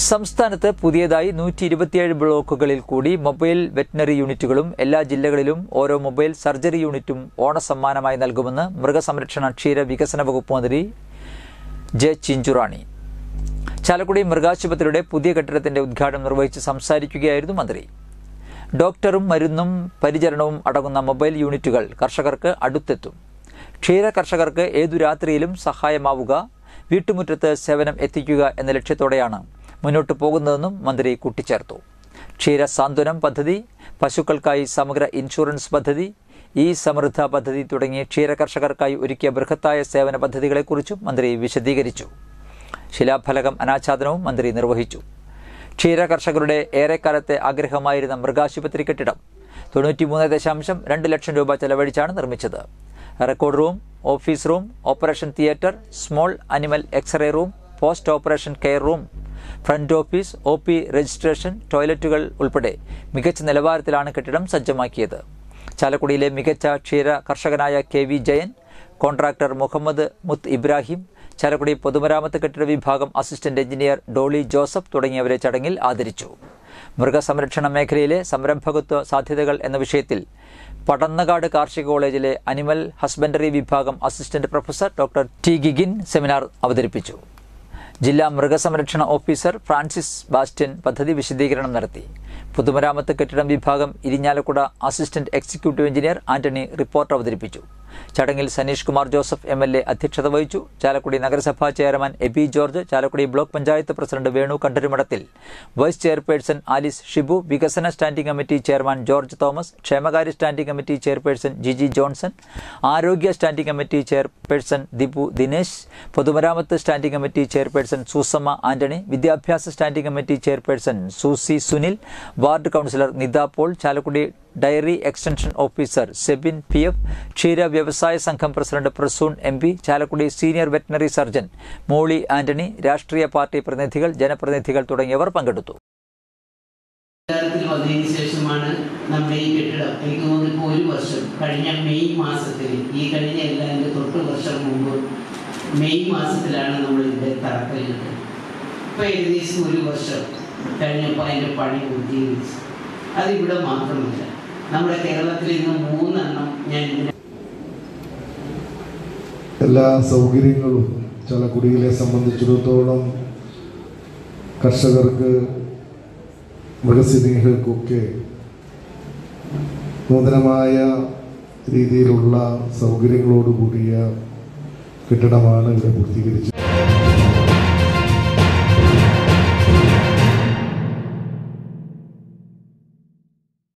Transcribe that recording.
സംസ്ഥാനത്ത് പുതിയതായി നൂറ്റി ഇരുപത്തിയേഴ് ബ്ലോക്കുകളിൽ കൂടി മൊബൈൽ വെറ്റിനറി യൂണിറ്റുകളും എല്ലാ ജില്ലകളിലും ഓരോ മൊബൈൽ സർജറി യൂണിറ്റും ഓണസമ്മാനമായി നൽകുമെന്ന് മൃഗസംരക്ഷണ ക്ഷീര വികസന വകുപ്പ് മന്ത്രി ജെ ചിഞ്ചുറാണി ചാലക്കുടി മൃഗാശുപത്രിയുടെ പുതിയ കെട്ടിടത്തിന്റെ ഉദ്ഘാടനം നിർവഹിച്ച് സംസാരിക്കുകയായിരുന്നു മന്ത്രി ഡോക്ടറും മരുന്നും പരിചരണവും അടങ്ങുന്ന മൊബൈൽ യൂണിറ്റുകൾ കർഷകർക്ക് അടുത്തെത്തും ക്ഷീര കർഷകർക്ക് ഏതു രാത്രിയിലും സഹായമാവുക വീട്ടുമുറ്റത്ത് സേവനം എത്തിക്കുക എന്ന ലക്ഷ്യത്തോടെയാണ് മുന്നോട്ടു പോകുന്നതെന്നും മന്ത്രി കൂട്ടിച്ചേർത്തു ക്ഷീര സാന്ത്വനം പദ്ധതി പശുക്കൾക്കായി സമഗ്ര ഇൻഷുറൻസ് പദ്ധതി ഇ സമൃദ്ധ പദ്ധതി തുടങ്ങിയ ക്ഷീര കർഷകർക്കായി ഒരുക്കിയ ബൃഹത്തായ സേവന പദ്ധതികളെക്കുറിച്ചും മന്ത്രി വിശദീകരിച്ചു ശിലാഫലകം അനാച്ഛാദനവും മന്ത്രി നിർവഹിച്ചു ക്ഷീര കർഷകരുടെ ഏറെക്കാലത്തെ ആഗ്രഹമായിരുന്ന മൃഗാശുപത്രി കെട്ടിടം തൊണ്ണൂറ്റിമൂന്ന് ദശാംശം രണ്ട് ലക്ഷം രൂപ ചെലവഴിച്ചാണ് നിർമ്മിച്ചത് record room office room operation theatre small animal x ray room post operation care room front office O P registration ടോയ്ലറ്റുകൾ ഉൾപ്പെടെ മികച്ച നിലവാരത്തിലാണ് കെട്ടിടം സജ്ജമാക്കിയത് ചാലക്കുടിയിലെ മികച്ച ക്ഷീര കർഷകനായ K V Jayan contractor Muhammad Muthu Ibrahim Chalakudy പൊതുമരാമത്ത് കെട്ടിട വിഭാഗം അസിസ്റ്റന്റ് എഞ്ചിനീയർ ഡോളി ജോസഫ് തുടങ്ങിയവരെ ചടങ്ങിൽ ആദരിച്ചു മൃഗസംരക്ഷണ മേഖലയിലെ സംരംഭകത്വ സാധ്യതകൾ എന്ന വിഷയത്തിൽ പടന്നകാട് കാർഷിക കോളേജിലെ അനിമൽ ഹസ്ബൻഡറി വിഭാഗം assistant professor doctor T Gigin seminar അവതരിപ്പിച്ചു ജില്ലാ മൃഗസംരക്ഷണ ഓഫീസർ ഫ്രാൻസിസ് ബാസ്റ്റ്യൻ പദ്ധതി വിശദീകരണം നടത്തി പൊതുമരാമത്ത് കെട്ടിടം വിഭാഗം Irinjalakuda assistant executive engineer Antony report അവതരിപ്പിച്ചു ചടങ്ങിൽ Saneesh Kumar Joseph M L A അധ്യക്ഷത വഹിച്ചു ചാലക്കുടി നഗരസഭാ chairman Aby George Chalakudy block panchayat president Venu Kandarumadathil vice chairperson Alice Shibu വികസന standing committee chairman George Thomas ക്ഷേമകാര്യ standing committee chairperson Giji Johnson ആരോഗ്യ standing committee chairperson Deepu Dinesh പൊതുമരാമത്ത് standing committee chairperson Susamma Antony വിദ്യാഭ്യാസ standing committee chairperson Susy Sunil ward councillor Nitha Paul Chalakudy diary extension officer Sebin P F ക്ഷീര വ്യവസായ സംഘം president Prasoon M P Chalakudy senior veterinary surgeon Molly Antony രാഷ്ട്രീയ party പ്രതിനിധികൾ ജനപ്രതിനിധികൾ തുടങ്ങിയവർ പങ്കെടുത്തു അധികാരത്തിൽ വന്നതിന് ശേഷമാണ് നമ്മുടെ ഈ കെട്ടിടം എനിക്ക് തോന്നുന്നു ഇപ്പോൾ ഒരു വർഷം കഴിഞ്ഞ മെയ് മാസത്തിൽ ഈ കഴിഞ്ഞ അല്ല എൻ്റെ തൊട്ട് വർഷം മുമ്പ് മെയ് മാസത്തിലാണ് നമ്മൾ ഇതിൻ്റെ തറക്കല്ലിട്ടത് ഇപ്പോൾ ഏകദേശം ഒരു വർഷം കഴിഞ്ഞപ്പോൾ അതിൻ്റെ പണി പൂർത്തീകരിച്ചു അതിവിടെ മാത്രമല്ല നമ്മുടെ കേരളത്തിൽ ഇന്ന് മൂന്നെണ്ണം ഞാൻ ഇതിനെ എല്ലാ സൗകര്യങ്ങളും ചാലക്കുടിയിലെ സംബന്ധിച്ചിടത്തോളം കർഷകർക്ക് മൃഗസ്നേഹികൾക്കൊക്കെ നൂതനമായ രീതിയിലുള്ള സൗകര്യങ്ങളോടുകൂടിയ കെട്ടിടമാണ് ഇവിടെ പൂർത്തീകരിച്ചത്